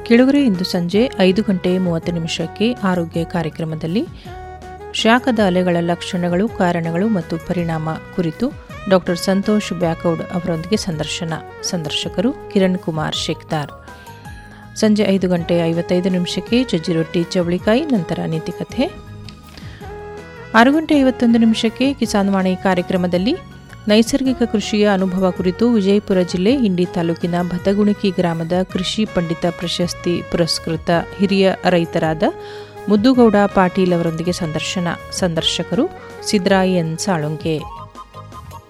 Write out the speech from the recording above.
ಕೆಳಗರೆ ಇಂದು ಸಂಜೆ ಐದು ಗಂಟೆ ಮೂವತ್ತು ನಿಮಿಷಕ್ಕೆ ಆರೋಗ್ಯ ಕಾರ್ಯಕ್ರಮದಲ್ಲಿ ಶಾಖದ ಅಲೆಗಳ ಲಕ್ಷಣಗಳು ಕಾರಣಗಳು ಮತ್ತು ಪರಿಣಾಮ ಕುರಿತು ಡಾಕ್ಟರ್ ಸಂತೋಷ್ ಬ್ಯಾಕೌಡ್ ಅವರೊಂದಿಗೆ ಸಂದರ್ಶನ ಸಂದರ್ಶಕರು ಕಿರಣ್ ಕುಮಾರ್ ಶೇಖ್ದಾರ್ ಸಂಜೆ ಐದು ಗಂಟೆ ಐವತ್ತೈದು ನಿಮಿಷಕ್ಕೆ ಜಜ್ಜಿ ರೊಟ್ಟಿ ಚವಳಿಕಾಯಿ ನಂತರ ನೀತಿಕಥೆ ಆರು ಗಂಟೆ ಐವತ್ತೊಂದು ನಿಮಿಷಕ್ಕೆ ಕಿಸಾನ್ ವಾಣಿ ಕಾರ್ಯಕ್ರಮದಲ್ಲಿ ನೈಸರ್ಗಿಕ ಕೃಷಿಯ ಅನುಭವ ಕುರಿತು ವಿಜಯಪುರ ಜಿಲ್ಲೆ ಇಂಡಿ ತಾಲೂಕಿನ ಭತಗುಣಿಕಿ ಗ್ರಾಮದ ಕೃಷಿ ಪಂಡಿತ ಪ್ರಶಸ್ತಿ ಪುರಸ್ಕೃತ ಹಿರಿಯ ರೈತರಾದ ಮುದ್ದುಗೌಡ ಪಾಟೀಲ್ ಅವರೊಂದಿಗೆ ಸಂದರ್ಶನ ಸಂದರ್ಶಕರು ಸಿದ್ರಾಯನ್ ಸಾಳುಂಕೆ